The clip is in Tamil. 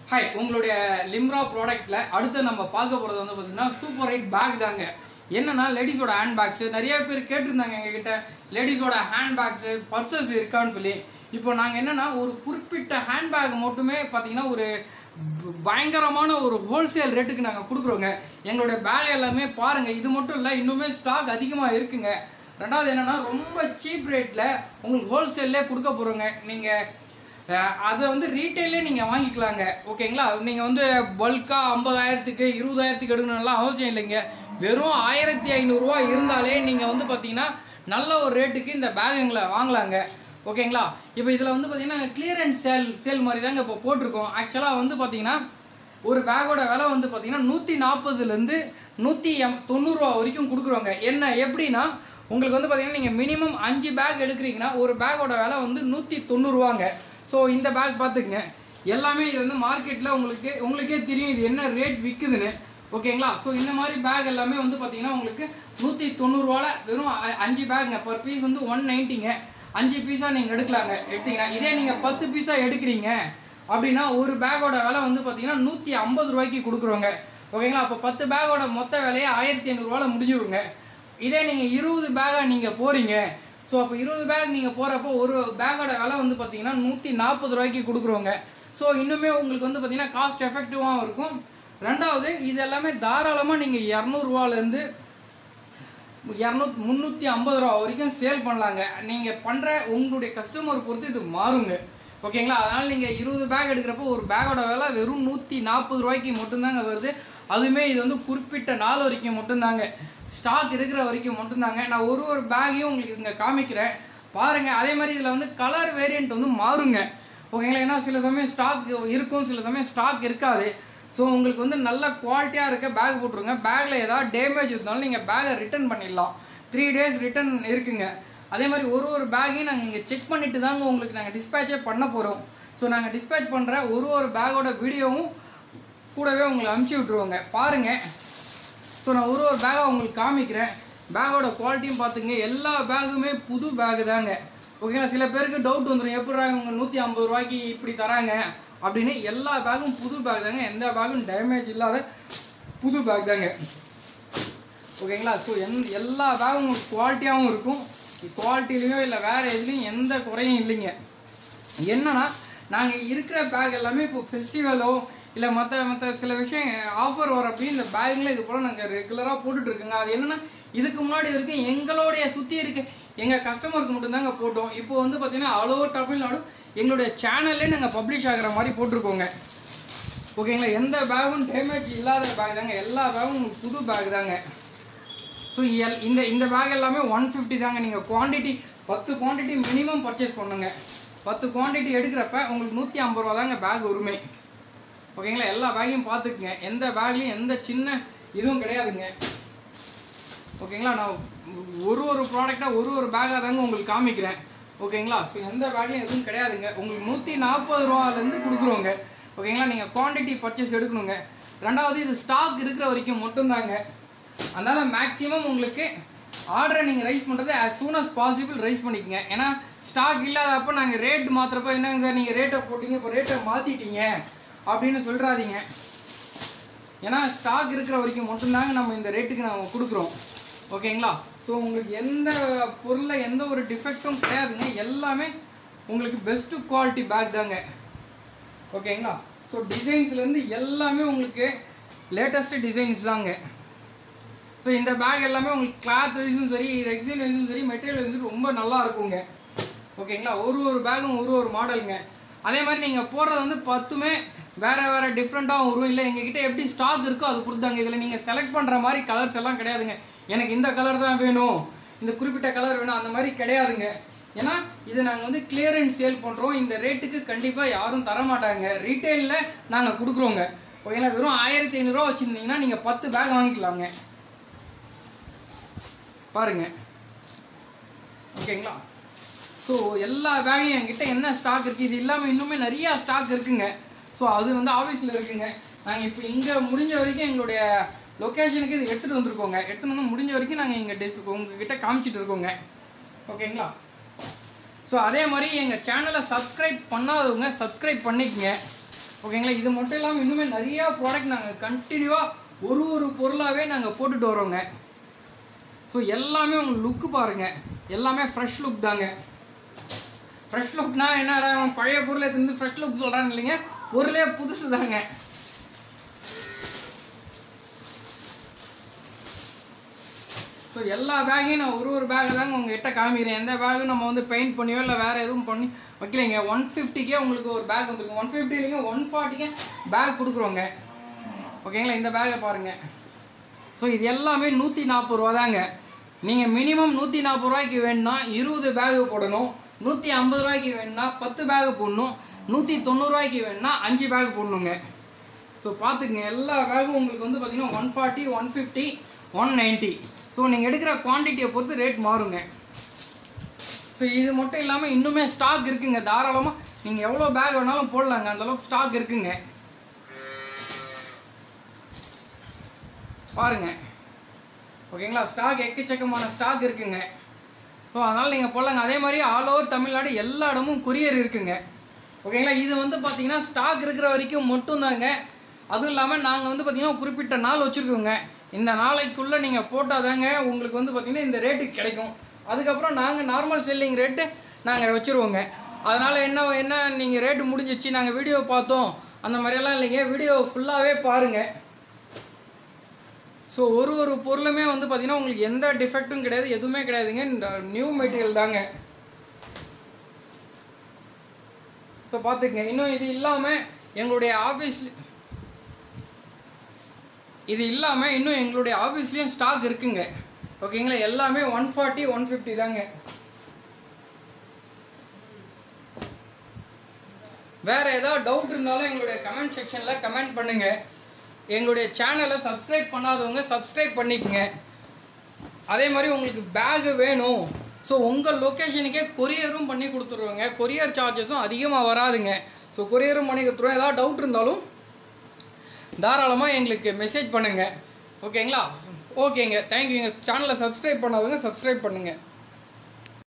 ஹாய் உங்களுடைய லிம்ரா ப்ராடக்ட்டில் அடுத்து நம்ம பார்க்க போகிறது வந்து பார்த்தீங்கன்னா சூப்பர் ஹைட் பேக் தாங்க என்னன்னா லேடிஸோட ஹேண்ட் பேக்ஸு நிறைய பேர் கேட்டிருந்தாங்க எங்ககிட்ட லேடிஸோட ஹேண்ட் பேக்ஸு பர்சஸ் இருக்கான்னு சொல்லி இப்போ நாங்கள் என்னன்னா ஒரு குறிப்பிட்ட ஹேண்ட் பேக் மட்டுமே பார்த்தீங்கன்னா ஒரு ப- பயங்கரமான ஒரு ஹோல்சேல் ரேட்டுக்கு நாங்கள் கொடுக்குறோங்க எங்களுடைய பேக் எல்லாமே பாருங்கள் இது மட்டும் இல்லை இன்னுமே ஸ்டாக் அதிகமாக இருக்குங்க ரெண்டாவது என்னன்னா ரொம்ப சீப் ரேட்டில் உங்களுக்கு ஹோல்சேல்லே கொடுக்க போகிறோங்க நீங்கள் அஹ் அதை வந்து ரீட்டைலே நீங்கள் வாங்கிக்கலாங்க ஓகேங்களா நீங்கள் வந்து பல்காக ஐம்பதாயிரத்துக்கு இருபதாயிரத்துக்கு எடுக்கணும்லாம் அவசியம் இல்லைங்க வெறும் ஆயிரத்தி ஐநூறுரூவா இருந்தாலே நீங்கள் வந்து பார்த்தீங்கன்னா நல்ல ஒரு ரேட்டுக்கு இந்த பேகுங்களை வாங்கலாங்க ஓகேங்களா இப்போ இதில் வந்து பார்த்தீங்கன்னா கிளியரன்ஸ் சேல் சேல் மாதிரி தாங்க இப்போ போட்டிருக்கோம் ஆக்சுவலாக வந்து பார்த்தீங்கன்னா ஒரு பேக்கோட விலை வந்து பார்த்தீங்கன்னா நூற்றி நாற்பதுலேருந்து நூற்றி எம் தொண்ணூறுரூவா வரைக்கும் கொடுக்குறோங்க என்ன எப்படின்னா உங்களுக்கு வந்து பார்த்தீங்கன்னா நீங்கள் மினிமம் அஞ்சு பேக் எடுக்கிறீங்கன்னா ஒரு பேக்கோட விலை வந்து நூற்றி தொண்ணூறுவாங்க ஸோ இந்த பேக் பார்த்துக்குங்க எல்லாமே இது வந்து மார்க்கெட்டில் உங்களுக்கு உங்களுக்கே தெரியும் இது என்ன ரேட் விற்குதுன்னு ஓகேங்களா ஸோ இந்த மாதிரி பேக் எல்லாமே வந்து பார்த்தீங்கன்னா உங்களுக்கு நூற்றி தொண்ணூறுவால வெறும் அ- அஞ்சு பேக்குங்க பர் பீஸ் வந்து ஒன் நைன்ட்டிங்க அஞ்சு பீஸாக நீங்கள் எடுக்கலாங்க எடுத்தீங்கன்னா இதே நீங்கள் பத்து பீஸாக எடுக்கிறீங்க அப்படின்னா ஒரு பேக்கோட விலை வந்து பார்த்தீங்கன்னா நூற்றி ஐம்பது ரூபாய்க்கு கொடுக்குறோங்க ஓகேங்களா அப்போ பத்து பேக்கோட மொத்த விலையே ஆயிரத்தி ஐநூறுரூவால முடிஞ்சிடுங்க இதே நீங்கள் இருபது பேக்காக நீங்கள் போகிறீங்க ஸோ அப்போ இருபது பேக் நீங்கள் போகிறப்போ ஒரு பேக்கோட விலை வந்து பார்த்தீங்கன்னா நூற்றி நாற்பது ரூபாய்க்கு கொடுக்குறோங்க ஸோ இன்னுமே உங்களுக்கு வந்து பார்த்தீங்கன்னா காஸ்ட் எஃபெக்டிவாகவும் இருக்கும் ரெண்டாவது இது எல்லாமே தாராளமாக நீங்கள் இரநூறுவாலேருந்து இரநூத்தி முந்நூற்றி ஐம்பது ரூபா வரைக்கும் சேல் பண்ணலாங்க நீங்கள் பண்ணுற உங்களுடைய கஸ்டமர் பொறுத்து இது மாறுங்க ஓகேங்களா அதனால் நீங்கள் இருபது பேக் எடுக்கிறப்போ ஒரு பேக்கோட விலை வெறும் நூற்றி நாற்பது ரூபாய்க்கு மட்டும்தாங்க வருது அதுவுமே இது வந்து குறிப்பிட்ட நாள் வரைக்கும் மட்டும்தாங்க ஸ்டாக் இருக்கிற வரைக்கும் மட்டும்தாங்க நான் ஒரு ஒரு பேக்கையும் உங்களுக்கு இங்கே காமிக்கிறேன் பாருங்கள் அதே மாதிரி இதில் வந்து கலர் வேரியண்ட் வந்து மாறுங்க ஓகேங்களா ஏன்னா சில சமயம் ஸ்டாக் இருக்கும் சில சமயம் ஸ்டாக் இருக்காது ஸோ உங்களுக்கு வந்து நல்ல குவாலிட்டியாக இருக்க பேக் போட்டுருங்க பேக்கில் ஏதாவது டேமேஜ் இருந்தாலும் நீங்கள் பேக்கை ரிட்டர்ன் பண்ணிடலாம் த்ரீ டேஸ் ரிட்டர்ன் இருக்குங்க அதே மாதிரி ஒரு ஒரு பேக்கையும் நாங்கள் இங்கே செக் பண்ணிட்டு தாங்க உங்களுக்கு நாங்கள் டிஸ்பேச்சே பண்ண போகிறோம் ஸோ நாங்கள் டிஸ்பேச் பண்ணுற ஒரு ஒரு பேக்கோட வீடியோவும் கூடவே உங்களுக்கு அனுப்பிச்சி விட்ருவோங்க பாருங்கள் ஸோ நான் ஒரு ஒரு பேக்காக உங்களுக்கு காமிக்கிறேன் பேக்கோட குவாலிட்டியும் பார்த்துங்க எல்லா பேக்குமே புது பேக்கு தாங்க ஓகேங்களா சில பேருக்கு டவுட் வந்துடும் எப்படிடா இவங்க நூற்றி ஐம்பது ரூபாய்க்கு இப்படி தராங்க அப்படின்னு எல்லா பேக்கும் புது பேக் தாங்க எந்த பேக்கும் டேமேஜ் இல்லாத புது பேக் தாங்க ஓகேங்களா ஸோ எந் எல்லா பேக்கும் உங்களுக்கு குவாலிட்டியாகவும் இருக்கும் குவாலிட்டிலையும் இல்லை வேறு எதுலேயும் எந்த குறையும் இல்லைங்க என்னன்னா நாங்கள் இருக்கிற பேக் எல்லாமே இப்போ ஃபெஸ்டிவலோ இல்லை மற்ற மற்ற சில விஷயம் ஆஃபர் வரப்போ இந்த பேக்கில் இது போல் நாங்கள் ரெகுலராக போட்டுட்ருக்கோங்க அது என்னென்னா இதுக்கு முன்னாடி வரைக்கும் எங்களுடைய சுற்றி இருக்க எங்கள் கஸ்டமருக்கு மட்டும்தாங்க போட்டோம் இப்போ வந்து பார்த்தீங்கன்னா ஆல் ஓவர் தமிழ்நாடு எங்களுடைய சேனல்லே நாங்கள் பப்ளிஷ் ஆகிற மாதிரி போட்டிருக்கோங்க ஓகேங்களா எந்த பேக்கும் டேமேஜ் இல்லாத பேக் தாங்க எல்லா பேக்கும் புது பேக் தாங்க ஸோ எல் இந்த இந்த பேக் எல்லாமே ஒன் ஃபிஃப்டி தாங்க நீங்கள் குவாண்டிட்டி பத்து குவாண்டிட்டி மினிமம் பர்ச்சேஸ் பண்ணுங்க பத்து குவாண்டிட்டி எடுக்கிறப்ப உங்களுக்கு நூற்றி ஐம்பது ரூபா தாங்க பேக் உரிமை ஓகேங்களா எல்லா பேக்கையும் பார்த்துக்குங்க எந்த பேக்லேயும் எந்த சின்ன இதுவும் கிடையாதுங்க ஓகேங்களா நான் ஒரு ஒரு ப்ராடக்டாக ஒரு ஒரு பேக்காக தாங்க உங்களுக்கு காமிக்கிறேன் ஓகேங்களா ஸோ எந்த பேக்லையும் எதுவும் கிடையாதுங்க உங்களுக்கு நூற்றி நாற்பது ரூபாலேருந்து கொடுக்குறோங்க ஓகேங்களா நீங்கள் குவாண்டிட்டி பர்ச்சேஸ் எடுக்கணுங்க ரெண்டாவது இது ஸ்டாக் இருக்கிற வரைக்கும் மட்டும்தாங்க அதனால் மேக்ஸிமம் உங்களுக்கு ஆர்டரை நீங்கள் ரைஸ் பண்ணுறது as soon as possible raise பண்ணிக்கங்க ஏன்னா ஸ்டாக் இல்லாதப்போ நாங்கள் ரேட் மாற்றுறப்போ என்னங்க சார் நீங்கள் ரேட்டை போட்டீங்க இப்போ ரேட்டை மாற்றிட்டீங்க அப்படின்னு சொல்கிறாதீங்க ஏன்னா ஸ்டாக் இருக்கிற வரைக்கும் மட்டும்தாங்க நம்ம இந்த ரேட்டுக்கு நம்ம கொடுக்குறோம் ஓகேங்களா ஸோ உங்களுக்கு எந்த பொருளில் எந்த ஒரு டிஃபெக்ட்டும் கிடையாதுங்க எல்லாமே உங்களுக்கு பெஸ்ட்டு குவாலிட்டி பேக் தாங்க ஓகேங்களா ஸோ டிசைன்ஸ்லேருந்து எல்லாமே உங்களுக்கு லேட்டஸ்ட்டு டிசைன்ஸ் தாங்க ஸோ இந்த பேக் எல்லாமே உங்களுக்கு கிளாத் வைஸும் சரி ரெக்ஸின் வைஸும் சரி மெட்டீரியல் வைஸும் ரொம்ப நல்லா இருக்குங்க ஓகேங்களா ஒரு ஒரு பேக்கும் ஒரு ஒரு மாடலுங்க அதே மாதிரி நீங்கள் போடுறது வந்து பத்துமே வேறு வேறு டிஃப்ரெண்ட்டாகவும் வரும் இல்லை எங்ககிட்ட எப்படி ஸ்டாக் இருக்கோ அது கொடுத்தாங்க இதில் நீங்கள் செலக்ட் பண்ணுற மாதிரி கலர்ஸ் எல்லாம் கிடையாதுங்க எனக்கு இந்த கலர் தான் வேணும் இந்த குறிப்பிட்ட கலர் வேணும் அந்த மாதிரி கிடையாதுங்க ஏன்னா இது நாங்கள் வந்து கிளியரன்ஸ் சேல் பண்ணுறோம் இந்த ரேட்டுக்கு கண்டிப்பாக யாரும் தர மாட்டாங்க ரீட்டெயிலில் நாங்கள் கொடுக்குறோங்க ஓகேங்களா வெறும் ஆயிரத்தி ஐநூறுரூவா வச்சுருந்தீங்கன்னா நீங்கள் பத்து பேக் வாங்கிக்கலாங்க பாருங்க ஓகேங்களா ஸோ எல்லா பேக்கையும் என்கிட்ட என்ன ஸ்டாக் இருக்குது இது இல்லாமல் இன்னுமே நிறையா ஸ்டாக் இருக்குங்க ஸோ அது வந்து ஆஃபீஸில் இருக்குங்க நாங்கள் இப்போ இங்கே முடிஞ்ச வரைக்கும் எங்களுடைய லொக்கேஷனுக்கு இது எடுத்துகிட்டு வந்திருக்கோங்க எடுத்துகிட்டு வந்து முடிஞ்ச வரைக்கும் நாங்கள் எங்கள் டெஸ்க் உங்ககிட்ட காமிச்சிட்டு இருக்கோங்க ஓகேங்களா ஸோ அதே மாதிரி எங்கள் சேனலை சப்ஸ்கிரைப் பண்ணாதவங்க சப்ஸ்கிரைப் பண்ணிக்கங்க ஓகேங்களா இது மட்டும் இல்லாமல் இன்னுமே நிறையா ப்ராடக்ட் நாங்கள் கண்டினியூவாக ஒரு ஒரு பொருளாகவே நாங்கள் போட்டுட்டு வரோங்க ஸோ எல்லாமே உங்களுக்கு லுக்கு பாருங்கள் எல்லாமே ஃப்ரெஷ் லுக் தாங்க ஃப்ரெஷ் லுக்னா என்னடா அவன் பழைய பொருளை எடுத்து ஃப்ரெஷ் லுக் சொல்கிறான்னு இல்லைங்க பொருளே புதுசு தாங்க ஸோ எல்லா பேக்கையும் நான் ஒரு ஒரு பேக் தாங்க உங்ககிட்ட காமிக்கிறேன் எந்த பேக்கும் நம்ம வந்து பெயிண்ட் பண்ணியோ இல்லை வேறு எதுவும் பண்ணி வைக்கலைங்க ஒன் ஃபிஃப்டிக்கே உங்களுக்கு ஒரு பேக் வந்துருக்கும் ஒன் ஃபிஃப்டி இல்லைங்க ஒன் ஃபார்ட்டிக்கே பேக் கொடுக்குறோங்க ஓகேங்களா இந்த பேக்கை பாருங்கள் ஸோ இது எல்லாமே நூற்றி நாற்பது ரூபா தாங்க நீங்கள் மினிமம் நூற்றி நாற்பது ரூபாய்க்கு வேணும்னா இருபது பேகு போடணும் நூற்றி ஐம்பது ரூபாய்க்கு வேணும்னா பத்து பேகு போடணும் நூற்றி தொண்ணூறுரூவாய்க்கு வேணும்னா அஞ்சு பேக் போடணுங்க ஸோ பார்த்துக்குங்க எல்லா பேகும் உங்களுக்கு வந்து பார்த்தீங்கன்னா one forty one fifty one ninety so நீங்கள் எடுக்கிற குவான்டிட்டியை பொறுத்து ரேட் மாறுங்க ஸோ இது மட்டும் இல்லாமல் இன்னுமே ஸ்டாக் இருக்குங்க தாராளமாக நீங்கள் எவ்வளோ பேக் வேணாலும் போடலாங்க அந்தளவுக்கு ஸ்டாக் இருக்குங்க பாருங்க ஓகேங்களா ஸ்டாக் எக்கச்சக்கமான ஸ்டாக் இருக்குங்க ஸோ அதனால் நீங்கள் போடலாங்க அதே மாதிரி ஆல் ஓவர் தமிழ்நாடு எல்லா இடமும் கொரியர் இருக்குங்க ஓகேங்களா இது வந்து பார்த்தீங்கன்னா ஸ்டாக் இருக்கிற வரைக்கும் மட்டும்தாங்க அதுவும் இல்லாமல் நாங்கள் வந்து பார்த்தீங்கன்னா குறிப்பிட்ட நாள் வச்சுருக்கோங்க இந்த நாளைக்குள்ளே நீங்கள் போட்டால் தாங்க உங்களுக்கு வந்து பார்த்தீங்கன்னா இந்த ரேட்டுக்கு கிடைக்கும் அதுக்கப்புறம் நாங்கள் நார்மல் செல்லிங் ரேட்டு நாங்கள் வச்சுருவோங்க அதனால் என்ன என்ன நீங்கள் ரேட்டு முடிஞ்சிச்சு நாங்கள் வீடியோ பார்த்தோம் அந்த மாதிரியெல்லாம் இல்லைங்க வீடியோ ஃபுல்லாகவே பாருங்கள் ஸோ ஒரு ஒரு பொருளுமே வந்து பார்த்தீங்கன்னா உங்களுக்கு எந்த டிஃபெக்ட்டும் கிடையாது எதுவுமே கிடையாதுங்க இந்த நியூ மெட்டீரியல் தாங்க ஸோ பார்த்துக்கங்க இன்னும் இது இல்லாமல் எங்களுடைய ஆஃபீஸ்ல இது இல்லாமல் இன்னும் எங்களுடைய ஆஃபீஸ்லேயும் ஸ்டாக் இருக்குங்க ஓகேங்களா எல்லாமே ஒன் ஃபார்ட்டி ஒன் ஃபிஃப்டி தாங்க வேறு ஏதாவது டவுட் இருந்தாலும் எங்களுடைய கமெண்ட் செக்ஷனில் கமெண்ட் பண்ணுங்கள் எங்களுடைய சேனலை சப்ஸ்கிரைப் பண்ணாதவங்க சப்ஸ்கிரைப் பண்ணிக்கங்க அதே மாதிரி உங்களுக்கு பேகு வேணும் ஸோ உங்கள் லொக்கேஷனுக்கே கொரியரும் பண்ணி கொடுத்துருவோங்க கொரியர் சார்ஜஸும் அதிகமாக வராதுங்க ஸோ கொரியரும் பண்ணி கொடுத்துருவோம் ஏதாவது டவுட் இருந்தாலும் தாராளமாக எங்களுக்கு மெசேஜ் பண்ணுங்கள் ஓகேங்களா ஓகேங்க தேங்க்யூங்க சேனலை சப்ஸ்கிரைப் பண்ணாதவங்க சப்ஸ்கிரைப் பண்ணுங்கள்